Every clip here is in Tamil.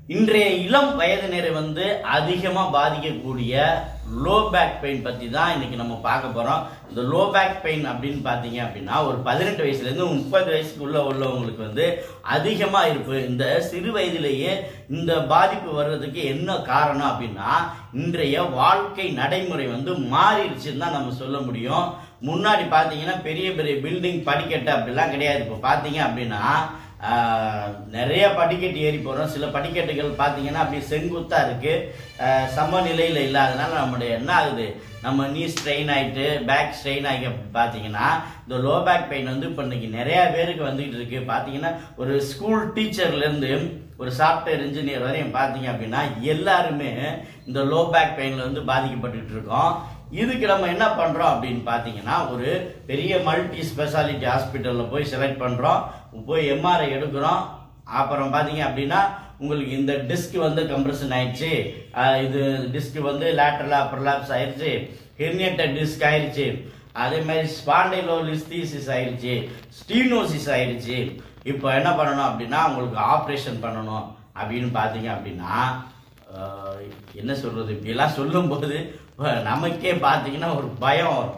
இன்றைய இளம் வயதினரை வந்து அதிகமாக பாதிக்கக்கூடிய லோ பேக் பெயின் பற்றி தான் இன்னைக்கு நம்ம பார்க்க போகிறோம் இந்த லோ பேக் பெயின் அப்படின்னு பார்த்தீங்க அப்படின்னா ஒரு பதினெட்டு வயசுலேருந்து முப்பது வயசுக்குள்ள உள்ளவங்களுக்கு வந்து அதிகமாக இருப்பு இந்த சிறு வயதிலேயே இந்த பாதிப்பு வர்றதுக்கு என்ன காரணம் அப்படின்னா இன்றைய வாழ்க்கை நடைமுறை வந்து மாறிடுச்சுன்னு தான் நம்ம சொல்ல முடியும் முன்னாடி பார்த்தீங்கன்னா பெரிய பெரிய பில்டிங் படிக்கட்டு அப்படிலாம் கிடையாது இப்போ பார்த்தீங்க அப்படின்னா ஆஹ், நிறைய படிக்கட்டு ஏறி போகிறோம் சில படிக்கட்டுகள் பார்த்தீங்கன்னா அப்படியே செங்குத்தா இருக்கு ஆஹ், சமநிலையில் இல்லாதனால நம்முடைய என்ன ஆகுது நம்ம நீ ஸ்ட்ரெயின் ஆயிட்டு பேக் ஸ்ட்ரெயின் ஆகி பார்த்தீங்கன்னா இந்த லோ பேக் பெயின் வந்து இப்போ இன்னைக்கு நிறைய பேருக்கு வந்துகிட்டு இருக்கு பார்த்தீங்கன்னா ஒரு ஸ்கூல் டீச்சர்லேருந்து ஒரு சாஃப்ட்வேர் இன்ஜினியர் வரையும் பார்த்தீங்க அப்படின்னா எல்லாருமே இந்த லோ பேக் பெயினில் வந்து பாதிக்கப்பட்டுட்டு இருக்கோம் இதுக்கு நம்ம என்ன பண்றோம் அப்படின்னு பார்த்தீங்கன்னா ஒரு பெரிய மல்டி ஸ்பெஷாலிட்டி ஹாஸ்பிட்டலில் போய் செலக்ட் பண்றோம் போய் எம்ஆர்ஐ எடுக்கிறோம் அப்புறம் பார்த்தீங்க அப்படின்னா உங்களுக்கு இந்த டிஸ்க் வந்து கம்ப்ரஷன் ஆயிடுச்சு ஆஹ் இது டிஸ்க் வந்து லேட்டரலா ப்ரலாப்ஸ் ஆயிடுச்சு ஹெர்னியேட்டட் டிஸ்க் ஆயிடுச்சு அதே மாதிரி ஸ்பாண்டைலோலிஸ்தீசிஸ் ஆயிடுச்சு ஸ்டீனோசிஸ் ஆயிடுச்சு இப்போ என்ன பண்ணணும் அப்படின்னா உங்களுக்கு ஆப்ரேஷன் பண்ணணும் அப்படின்னு பார்த்தீங்க அப்படின்னா ஆஹ் என்ன சொல்றது இப்படியெல்லாம் சொல்லும்போது அஹ் நமக்கே பார்த்தீங்கன்னா ஒரு பயம் வரும்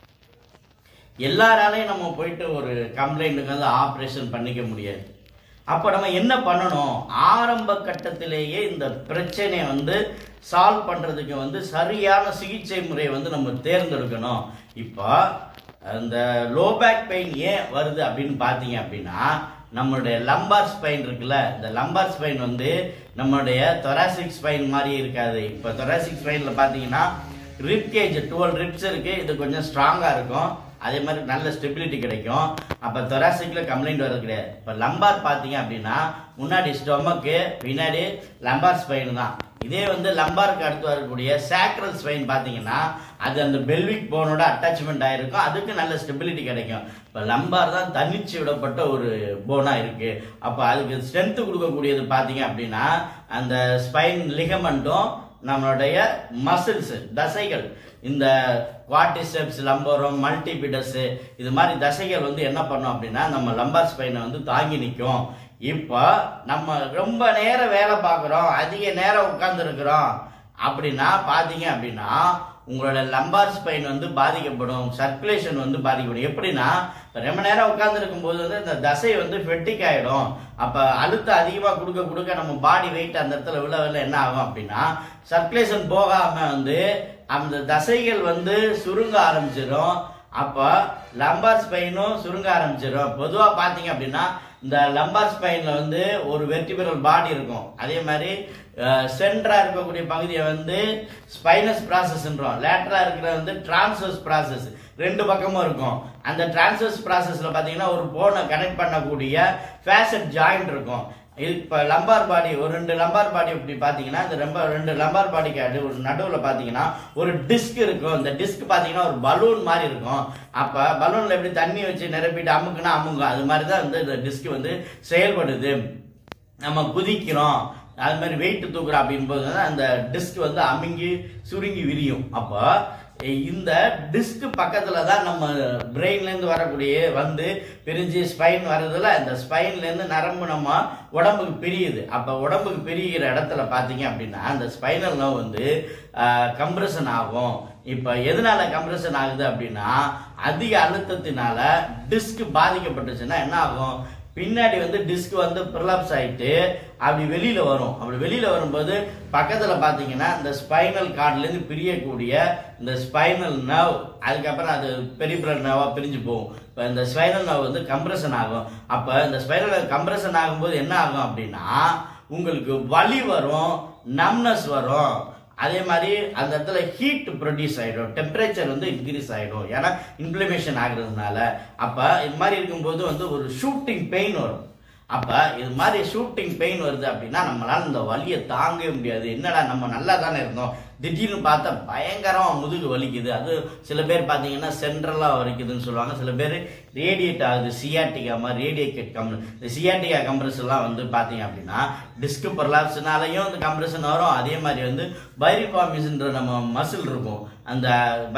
எல்லாராலையும் நம்ம போயிட்டு ஒரு கம்ப்ளைண்ட்டுக்கு வந்து ஆப்ரேஷன் பண்ணிக்க முடியாது அப்போ நம்ம என்ன பண்ணணும் ஆரம்ப கட்டத்திலேயே இந்த பிரச்சனையை வந்து சால்வ் பண்ணுறதுக்கு வந்து சரியான சிகிச்சை முறையை வந்து நம்ம தேர்ந்தெடுக்கணும் இப்போ அந்த லோ பேக் பெயின் ஏன் வருது அப்படின்னு பார்த்தீங்க அப்படின்னா நம்மளுடைய லம்பார் ஸ்பைன் இருக்குல்ல இந்த லம்பார் ஸ்பைன் வந்து நம்மளுடைய தொராசிக் ஸ்பைன் மாதிரி இருக்காது இப்போ தொராசிக் ஸ்பைனில் பார்த்தீங்கன்னா ரிப் கேஜ் டுவெல் ரிப்ஸ் இருக்கு இது கொஞ்சம் ஸ்ட்ராங்காக இருக்கும் அதே மாதிரி நல்ல ஸ்டெபிலிட்டி கிடைக்கும் அப்போ தொராசிக்ல கம்ப்ளைண்ட் வரது கிடையாது இப்போ லம்பார் பார்த்தீங்க அப்படின்னா முன்னாடி ஸ்டொமக்கு பின்னாடி லம்பார் ஸ்பைன் தான் இதே வந்து லம்பாருக்கு அடுத்து வரக்கூடிய சேக்ரல் ஸ்பைன் பார்த்தீங்கன்னா அது அந்த பெல்விக் போனோட அட்டாச்மெண்ட் ஆயிருக்கும் அதுக்கு நல்ல ஸ்டெபிலிட்டி கிடைக்கும் இப்போ லம்பார் தான் தன்னிச்சு விடப்பட்ட ஒரு போனா இருக்கு அப்போ அதுக்கு ஸ்ட்ரென்த் கொடுக்கக்கூடியது பார்த்தீங்க அப்படின்னா அந்த ஸ்பைன் லிகமெண்ட்டும் நம்மளுடைய மசில்ஸ் தசைகள் இந்த குவாட்டிசெப்ஸ் லம்போரம் மல்டிபிடஸ் இது மாதிரி தசைகள் வந்து என்ன பண்ணும் அப்படின்னா நம்ம லம்பார் ஸ்பைனை வந்து தாங்கி நிற்கும் இப்போ நம்ம ரொம்ப நேரம் வேலை பார்க்குறோம் அதிக நேரம் உட்கார்ந்துருக்குறோம் அப்படின்னா பார்த்தீங்க அப்படின்னா உங்களோட லம்பார் ஸ்பைன் வந்து பாதிக்கப்படும் சர்க்குலேஷன் வந்து பாதிக்கப்படும் எப்படின்னா இப்ப ரொம்ப நேரம் உட்கார்ந்துருக்கும் போது வந்து இந்த தசை வந்து ஃபெட்டிக் ஆயிடும் அப்ப அழுத்தம் அதிகமா கொடுக்க கொடுக்க நம்ம பாடி வெயிட் அந்த இடத்துல விழ விழ என்ன ஆகும் அப்படின்னா சர்க்குலேஷன் போகாம வந்து அந்த தசைகள் வந்து சுருங்க ஆரம்பிச்சிடும் அப்ப லம்பார் ஸ்பைனும் சுருங்க ஆரம்பிச்சிடும் பொதுவா பாத்தீங்க அப்படின்னா இந்த லம்பார் ஸ்பைன்ல வந்து ஒரு வெர்டிபிரல் பாடி இருக்கும் அதே மாதிரி சென்டரா இருக்கக்கூடிய பகுதியை வந்து ஸ்பைனஸ் ப்ராசஸ்ன்றோம் லேட்டரா இருக்கிறது வந்து டிரான்ஸ்வர்ஸ் ப்ராசஸ் ரெண்டு பக்கமும் இருக்கும் அந்த டிரான்ஸ்வர்ஸ் ப்ராசஸ்ல பாத்தீங்கன்னா ஒரு போனை கனெக்ட் பண்ணக்கூடிய ஃபேசட் ஜாயிண்ட் இருக்கும் இது இப்போ லம்பார் பாடி ஒரு ரெண்டு லம்பார் பாடி இப்படி பார்த்தீங்கன்னா இந்த ரொம்ப ரெண்டு லம்பார் பாடிக்கு அடி ஒரு நடுவில் பார்த்தீங்கன்னா ஒரு டிஸ்க் இருக்கும் இந்த டிஸ்க் பார்த்தீங்கன்னா ஒரு பலூன் மாதிரி இருக்கும் அப்போ பலூனில் எப்படி தண்ணி வச்சு நிரப்பிட்டு அமுக்குனா அமுங்கும் அது மாதிரி தான் வந்து இந்த டிஸ்க் வந்து செயல்படுது நம்ம குதிக்கிறோம் அது மாதிரி வெயிட் தூக்குறோம் அப்படின் போது வந்து அந்த டிஸ்க் வந்து அமுங்கி சுருங்கி விரியும் அப்போ இந்த டிஸ்க் பக்கத்துல தான் நம்ம பிரெயின்ல இருந்து வரக்கூடிய வந்து பிரிஞ்சு ஸ்பைன் வர்றதுல இந்த ஸ்பைன்ல இருந்து நரம்பு நம்ம உடம்புக்கு பிரியுது அப்ப உடம்புக்கு பிரிகிற இடத்துல பாத்தீங்க அப்படின்னா அந்த ஸ்பைனல் நர்வ் வந்து கம்ப்ரெஷன் ஆகும் இப்ப எதனால கம்ப்ரெஷன் ஆகுது அப்படின்னா அதிக அழுத்தத்தினால டிஸ்க் பாதிக்கப்பட்டுச்சுன்னா என்ன ஆகும் பின்னாடி வந்து டிஸ்க் வந்து ப்ரிலாப்ஸ் ஆயிட்டு அப்படி வெளியில வரும் அப்படி வெளியில வரும்போது பக்கத்துல பாத்தீங்கன்னா இந்த ஸ்பைனல் கார்ட்ல இருந்து பிரியக்கூடிய இந்த ஸ்பைனல் நர்வ் அதுக்கப்புறம் அது பெரிபிரல் நர்வா பிரிஞ்சு போகும் இப்போ இந்த ஸ்பைனல் நர்வ் வந்து கம்ப்ரெஷன் ஆகும் அப்ப இந்த ஸ்பைனல் நர்வ் கம்ப்ரெஷன் ஆகும்போது என்ன ஆகும் அப்படின்னா உங்களுக்கு வலி வரும் நம்னஸ் வரும் அதே மாதிரி அந்த இடத்துல ஹீட் ப்ரொடியூஸ் ஆகிடும் டெம்பரேச்சர் வந்து இன்க்ரீஸ் ஆகிடும் ஏன்னா இன்ஃப்ளமேஷன் ஆகுறதுனால அப்போ இது மாதிரி இருக்கும்போது வந்து ஒரு ஷூட்டிங் பெயின் வரும் அப்போ இது மாதிரி ஷூட்டிங் பெயின் வருது அப்படின்னா நம்மளால இந்த வலியை தாங்கவே முடியாது என்னடா நம்ம நல்லா தானே இருந்தோம் திடீர்னு பார்த்தா பயங்கரமா முதுகு வலிக்குது அது சில பேர் பார்த்தீங்கன்னா சென்ட்ரலா வலிக்குதுன்னு சொல்லுவாங்க சில பேர் ரேடியேட் ஆகுது சியாட்டிகா மாதிரி ரேடியேட் கம்ப்ரஸ் இந்த சியாட்டிகா கம்ப்ரஷன்லாம் வந்து பார்த்தீங்க அப்படின்னா டிஸ்க் பர்லாப்ஸ்னாலையும் இந்த கம்ப்ரஷன் வரும் அதே மாதிரி வந்து பைரிபாமிஸ்ன்ற நம்ம மசில் இருக்கும் அந்த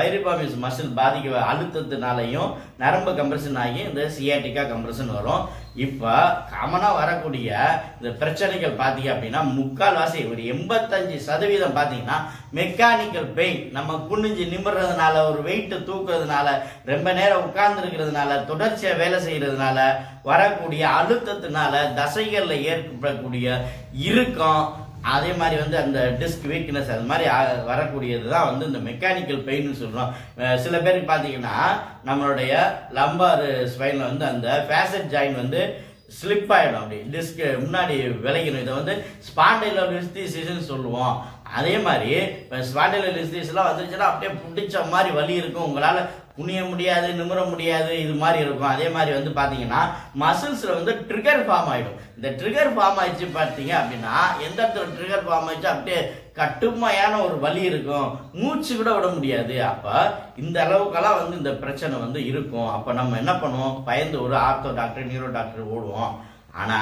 பைரிபாமிஸ் மசில் பாதிக்க அழுத்தத்தினாலையும் நரம்பு கம்ப்ரஷன் ஆகி இந்த சியாட்டிகா கம்ப்ரஷன் வரும் இப்போ காமனாக வரக்கூடிய இந்த பிரச்சனைகள் பார்த்தீங்க அப்படின்னா முக்கால்வாசி ஒரு எண்பத்தஞ்சு சதவீதம் பார்த்தீங்கன்னா மெக்கானிக்கல் பெயின் நம்ம குனிஞ்சு நிமிர்றதுனால ஒரு வெயிட்டு தூக்குறதுனால ரொம்ப நேரம் உட்கார்ந்துருக்கிறதுனால தொடர்ச்சியாக வேலை செய்யறதுனால வரக்கூடிய அழுத்தத்தினால தசைகளில் ஏற்படக்கூடிய இறுக்கம் அதே மாதிரி வந்து அந்த டிஸ்க் வீக்னஸ் அது மாதிரி ஆ- வரக்கூடியது தான் வந்து இந்த மெக்கானிக்கல் பெயின் சொல்றோம் அஹ் சில பேருக்கு பார்த்தீங்கன்னா நம்மளுடைய லம்பார் ஸ்பைனில் வந்து அந்த ஃபேசட் ஜாயின் வந்து ஸ்லிப் ஆயிடும் அப்படி டிஸ்க் முன்னாடி விலகிடும் இதை வந்து ஸ்பாண்டைலோலிஸ்திசிஸ்ன்னு சொல்லுவோம் அதே மாதிரி ஸ்பாண்டைலோலிஸ்திஸ்லாம் வந்துருச்சுன்னா அப்படியே பிடிச்ச மாதிரி வலி இருக்கும் உங்களால குனிய முடியாது நிமிர முடியாது இது மாதிரி இருக்கும் அதே மாதிரி வந்து பாத்தீங்கன்னா மசில்ஸ்ல வந்து ட்ரிகர் ஃபார்ம் ஆயிடும் இந்த ட்ரிகர் ஃபார்ம் ஆயிடுச்சு பார்த்தீங்க அப்படின்னா எந்த இடத்துல ட்ரிகர் ஃபார்ம் ஆயிடுச்சு அப்படியே கட்டுமையான ஒரு வலி இருக்கும் மூச்சு கூட விட முடியாது அப்ப இந்த அளவுக்கெல்லாம் வந்து இந்த பிரச்சனை வந்து இருக்கும் அப்ப நம்ம என்ன பண்ணுவோம் பயந்து ஒரு ஆர்த்தோ டாக்டர் நியூரோ டாக்டர் ஓடுவோம் ஆனா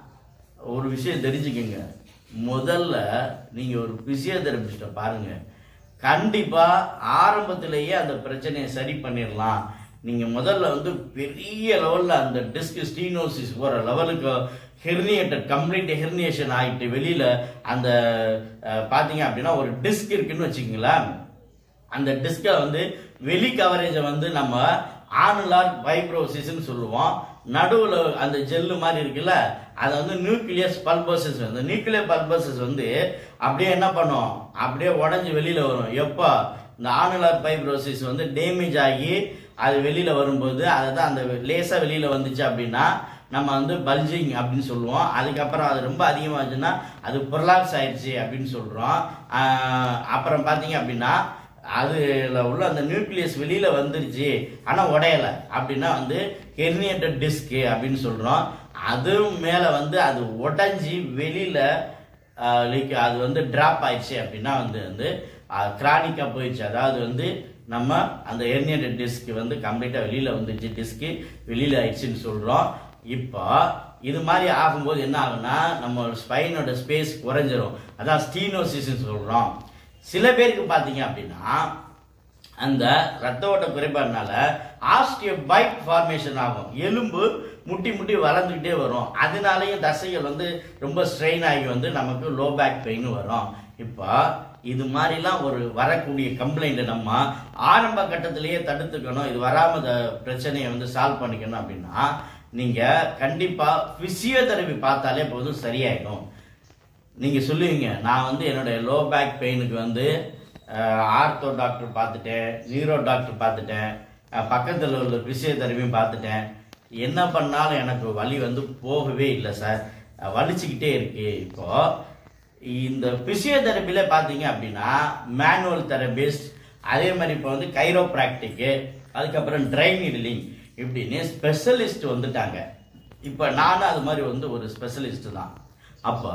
ஒரு விஷயம் தெரிஞ்சுக்கங்க முதல்ல நீங்க ஒரு பிசியோதெரபிஸ்ட பாருங்க கண்டிப்பா ஆரம்பத்திலேயே அந்த பிரச்சனையை சரி பண்ணிடலாம் நீங்க முதல்ல வந்து பெரிய லெவல்ல அந்த டிஸ்க் ஸ்டீனோசிஸ் போற லெவலுக்கு ஹெர்னியேட்டட் கம்ப்ளீட் ஹெர்னியேஷன் ஆகிட்டு வெளியில அந்த அஹ், பாத்தீங்க அப்படின்னா ஒரு டிஸ்க் இருக்குன்னு வச்சுக்கங்களேன் அந்த டிஸ்கை வந்து வெளி கவரேஜை வந்து நம்ம ஆனுலார் ஃபைப்ரோசிஸ்ன்னு சொல்லுவோம் நடுவில் அந்த ஜெல்லு மாதிரி இருக்குல்ல அதை வந்து நியூக்ளியஸ் பல்போசிஸ் அந்த நியூக்ளியர் பல்போசிஸ் வந்து அப்படியே என்ன பண்ணும் அப்படியே உடஞ்சி வெளியில வரும் எப்போ இந்த ஆனுலார் ஃபைப்ரோசிஸ் வந்து டேமேஜ் ஆகி அது வெளியில வரும்போது அதுதான் அந்த லேசா வெளியில வந்துச்சு அப்படின்னா நம்ம வந்து பல்ஜிங் அப்படின்னு சொல்லுவோம் அதுக்கப்புறம் அது ரொம்ப அதிகமாச்சுன்னா அது பொருளாக்ஸ் ஆயிடுச்சு அப்படின்னு சொல்றோம் ஆஹ் அப்புறம் பார்த்தீங்க அப்படின்னா அதுல உள்ள அந்த நியூக்ளியஸ் வெளியில வந்துருச்சு ஆனா உடையல அப்படின்னா வந்து ஹெர்னியேட்டட் டிஸ்க் அப்படின்னு சொல்றோம் அதுவும் மேல வந்து அது உடைஞ்சி வெளியில ஆஹ், like அது வந்து டிராப் ஆயிடுச்சு அப்படின்னா வந்து வந்து கிரானிக்கா போயிடுச்சு அதாவது வந்து நம்ம அந்த ஹெர்னியேட்டட் டிஸ்க் வந்து கம்ப்ளீட்டா வெளியில வந்துச்சு டிஸ்க் வெளியில ஆயிடுச்சுன்னு சொல்றோம் இப்போ இது மாதிரி ஆகும்போது என்ன ஆகும்னா நம்ம ஸ்பைனோட ஸ்பேஸ் குறைஞ்சிரும் அதான் ஸ்டீனோசிஸ்ன்னு சொல்றோம் சில பேருக்கு பார்த்தீங்க அப்படின்னா அந்த ரத்த ஓட்ட குறைபாடுனால ஆஸ்டியோபைட் ஃபார்மேஷன் ஆகும் எலும்பு முட்டி முட்டி வளர்ந்துக்கிட்டே வரும் அதனாலேயும் தசைகள் வந்து ரொம்ப ஸ்ட்ரெயின் ஆகி வந்து நமக்கு லோ பேக் பெயின் வரும் இப்போ இது மாதிரிலாம் ஒரு வரக்கூடிய கம்ப்ளைண்ட் நம்ம ஆரம்ப கட்டத்திலேயே தடுத்துக்கணும் இது வராம இந்த பிரச்சனையை வந்து சால்வ் பண்ணிக்கணும் அப்படின்னா நீங்க கண்டிப்பா பிசியோதெரபி பார்த்தாலே போதும் சரியாயிடும் நீங்க சொல்லுவீங்க நான் வந்து என்னுடைய லோ பேக் பெயினுக்கு வந்து ஆர்த்தோ டாக்டர் பார்த்துட்டேன் நியூரோ டாக்டர் பார்த்துட்டேன் அஹ், பக்கத்துல உள்ள பிசியோதெரபியும் பார்த்துட்டேன் என்ன பண்ணாலும் எனக்கு வலி வந்து போகவே இல்லை சார் அஹ், வலிச்சுக்கிட்டே இருக்கு இப்போ இந்த பிசியோதெரபில பார்த்தீங்க அப்படின்னா மேனுவல் தெரபிஸ்ட் அதே மாதிரி இப்போ வந்து கைரோப்ராக்டிக்கு அதுக்கப்புறம் ட்ரை நீடிலிங் இப்படின்னு ஸ்பெஷலிஸ்ட் வந்துட்டாங்க இப்போ நானும் அது மாதிரி வந்து ஒரு ஸ்பெஷலிஸ்ட் தான் அப்போ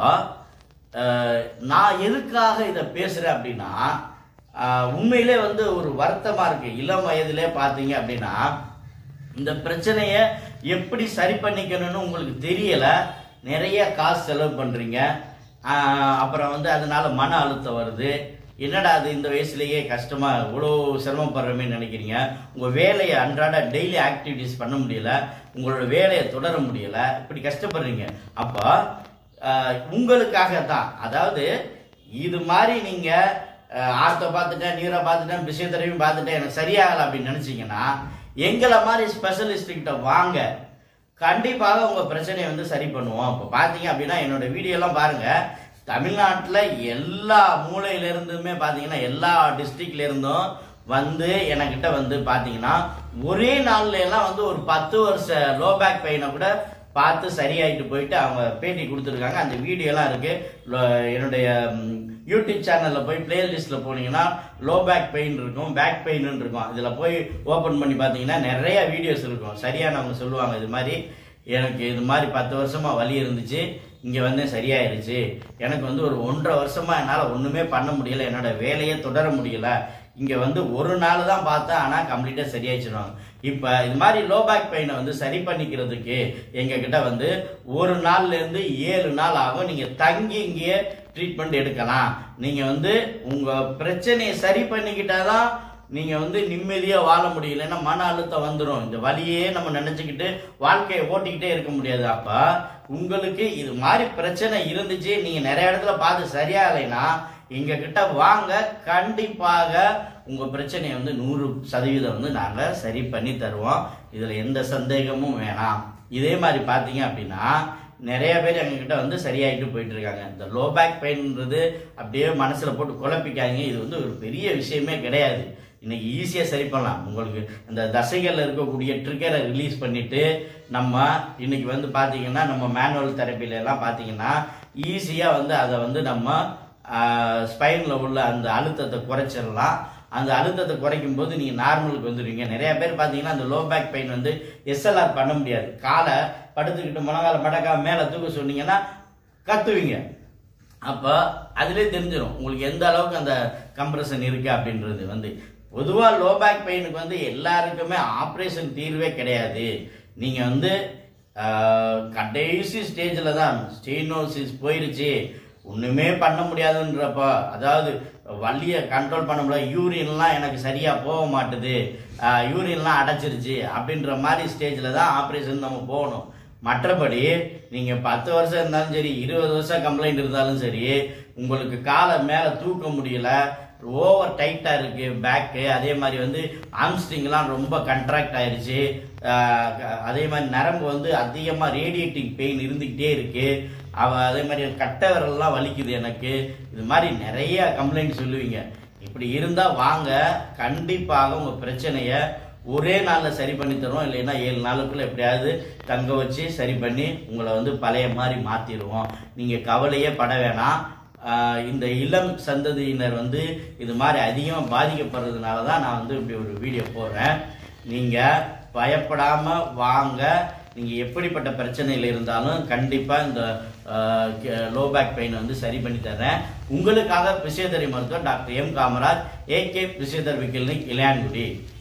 அஹ், நான் எதுக்காக இதை பேசுறேன் அப்படின்னா அஹ், உண்மையிலே வந்து ஒரு வருத்தமா இருக்கு இளம் வயதிலே பார்த்தீங்க அப்படின்னா இந்த பிரச்சனைய எப்படி சரி பண்ணிக்கணும்னு உங்களுக்கு தெரியல நிறைய காசு செலவு பண்றீங்க ஆஹ் அப்புறம் வந்து அதனால மன அழுத்தம் வருது என்னடா அது இந்த வயசுலயே கஷ்டமா இவ்வளோ சிரமப்படுறமே நினைக்கிறீங்க உங்க வேலையை அன்றாட டெய்லி ஆக்டிவிட்டிஸ் பண்ண முடியல உங்களோட வேலையை தொடர முடியல இப்படி கஷ்டப்படுறீங்க அப்போ ஆஹ் உங்களுக்காக தான் அதாவது இது மாதிரி நீங்க ஆஹ் ஆர்த்தோ பார்த்துட்டேன் நியூரோ பார்த்துட்டேன் பிசியோதெரபியும் பார்த்துட்டேன் எனக்கு சரியாகல அப்படின்னு நினைச்சீங்கன்னா எங்களை மாதிரி ஸ்பெஷலிஸ்ட் கிட்ட வாங்க கண்டிப்பாக உங்க பிரச்சனையை வந்து சரி பண்ணுவோம் இப்போ பார்த்தீங்க அப்படின்னா என்னோட வீடியோ எல்லாம் பாருங்க தமிழ்நாட்டில் எல்லா மூலையில இருந்துமே பார்த்தீங்கன்னா எல்லா டிஸ்ட்ரிக்ட்ல இருந்தும் வந்து என்கிட்ட வந்து பார்த்தீங்கன்னா ஒரே நாள்ல எல்லாம் வந்து ஒரு பத்து வருஷ லோ பேக் பெயினை கூட பார்த்து சரியாயிட்டு போயிட்டு அவங்க பேட்டி கொடுத்துருக்காங்க அந்த வீடியோலாம் இருக்கு லோ- என்னுடைய ம், யூடியூப் சேனல்ல போய் பிளேலிஸ்ட்ல போனீங்கன்னா லோ பேக் பெயின் இருக்கும் பேக் பெயின் இருக்கும் இதுல போய் ஓபன் பண்ணி பார்த்தீங்கன்னா நிறைய வீடியோஸ் இருக்கும் சரியானவங்க சொல்லுவாங்க இது மாதிரி எனக்கு இது மாதிரி பத்து வருஷமா வலி இருந்துச்சு இங்க வந்து சரியாயிருச்சு எனக்கு வந்து ஒரு ஒன்றரை வருஷமா என்னால ஒண்ணுமே பண்ண முடியல என்னோட வேலையே தொடர முடியல இங்க வந்து ஒரு நாள் தான் பார்த்தேன் ஆனா கம்ப்ளீட்டா சரியாயிடுச்சுருவாங்க இப்ப இது மாதிரி லோ பேக் பெயினை வந்து சரி பண்ணிக்கிறதுக்கு எங்க கிட்ட வந்து ஒரு நாள்ல இருந்து ஏழு நாள் ஆகும் நீங்க தங்கி இங்கேயே ட்ரீட்மெண்ட் எடுக்கலாம் நீங்க வந்து உங்க பிரச்சனையை சரி பண்ணிக்கிட்டாதான் நீங்கள் வந்து நிம்மதியாக வாழ முடியலன்னா மன அழுத்தம் வந்துடும் இந்த வலியே நம்ம நினச்சிக்கிட்டு வாழ்க்கையை ஓட்டிக்கிட்டே இருக்க முடியாது அப்போ உங்களுக்கு இது மாதிரி பிரச்சனை இருந்துச்சு நீங்கள் நிறைய இடத்துல பார்த்து சரியாகலைன்னா எங்க கிட்ட வாங்க கண்டிப்பாக உங்க பிரச்சனையை வந்து நூறு சதவீதம் வந்து நாங்க சரி பண்ணி தருவோம் இதுல எந்த சந்தேகமும் வேணாம் இதே மாதிரி பாத்தீங்க அப்படின்னா நிறைய பேர் எங்ககிட்ட வந்து சரியாயிட்டு போயிட்டு இருக்காங்க இந்த லோ பேக் பெயின்ன்றது அப்படியே மனசுல போட்டு குழப்பிக்காங்க இது வந்து ஒரு பெரிய விஷயமே கிடையாது இன்னைக்கு ஈஸியாக சரி பண்ணலாம் உங்களுக்கு இந்த தசைகளில் இருக்கக்கூடிய ட்ரிகரை ரிலீஸ் பண்ணிட்டு நம்ம இன்னைக்கு வந்து பார்த்தீங்கன்னா நம்ம மேனுவல் தெரப்பில எல்லாம் பார்த்தீங்கன்னா ஈஸியாக வந்து அதை வந்து நம்ம ஸ்பைனில் உள்ள அந்த அழுத்தத்தை குறைச்சிடலாம் அந்த அழுத்தத்தை குறைக்கும் போது நீங்கள் நார்மலுக்கு வந்துடுவீங்க நிறைய பேர் பார்த்தீங்கன்னா அந்த லோ பேக் பெயின் வந்து எஸ்எல்ஆர் பண்ண முடியாது காலை படுத்துக்கிட்டு முழங்கால மடக்கா மேலே தூக்க சொன்னீங்கன்னா கத்துவீங்க அப்போ அதிலே தெரிஞ்சிடும் உங்களுக்கு எந்த அளவுக்கு அந்த கம்ப்ரெஷன் இருக்கு அப்படின்றது வந்து பொதுவாக லோ பேக் பெயினுக்கு வந்து எல்லாருக்குமே ஆப்ரேஷன் தீர்வே கிடையாது நீங்கள் வந்து ஆஹ், கடைசி ஸ்டேஜில் தான் ஸ்டீனோசிஸ் போயிருச்சு ஒன்றுமே பண்ண முடியாதுன்றப்ப அதாவது வலியை கண்ட்ரோல் பண்ண முடியல யூரின்லாம் எனக்கு சரியாக போக மாட்டுது யூரின்லாம் அடைச்சிருச்சு அப்படின்ற மாதிரி ஸ்டேஜில் தான் ஆப்ரேஷன் நம்ம போகணும் மற்றபடி நீங்கள் பத்து வருஷம் இருந்தாலும் சரி இருபது வருஷம் கம்ப்ளைண்ட் இருந்தாலும் சரி உங்களுக்கு காலை மேலே தூக்க முடியல ஓவர் டைட்டாக இருக்கு பேக்கு அதே மாதிரி வந்து ஆம்ஸ்ட்ரிங்லாம் ரொம்ப கண்ட்ராக்ட் ஆயிருச்சு ஆஹ் க- அதே மாதிரி நரம்பு வந்து அதிகமாக ரேடியேட்டிங் பெயின் இருந்துக்கிட்டே இருக்கு அவ அதே மாதிரி கட்டை விரல்லாம் வலிக்குது எனக்கு இது மாதிரி நிறைய கம்ப்ளைண்ட் சொல்லுவீங்க இப்படி இருந்தால் வாங்க கண்டிப்பாக உங்கள் பிரச்சனையை ஒரே நாளில் சரி பண்ணி தருவோம் இல்லைன்னா ஏழு நாளுக்குள்ள எப்படியாவது தங்க வச்சு சரி பண்ணி உங்களை வந்து பழைய மாதிரி மாற்றிடுவோம் நீங்கள் கவலையே பட வேணாம் ஆஹ் இந்த இளம் சந்ததியினர் வந்து இது மாதிரி அதிகமாக பாதிக்கப்படுறதுனால தான் நான் வந்து இப்படி ஒரு வீடியோ போடுறேன் நீங்கள் பயப்படாமல் வாங்க நீங்கள் எப்படிப்பட்ட பிரச்சனையில் இருந்தாலும் கண்டிப்பாக இந்த லோ பேக் பெயின் வந்து சரி பண்ணி தர்றேன் உங்களுக்காக பிசியோதெரபி மருத்துவர் doctor M Kamaraj AK physiotherapy clinic Ilayangudi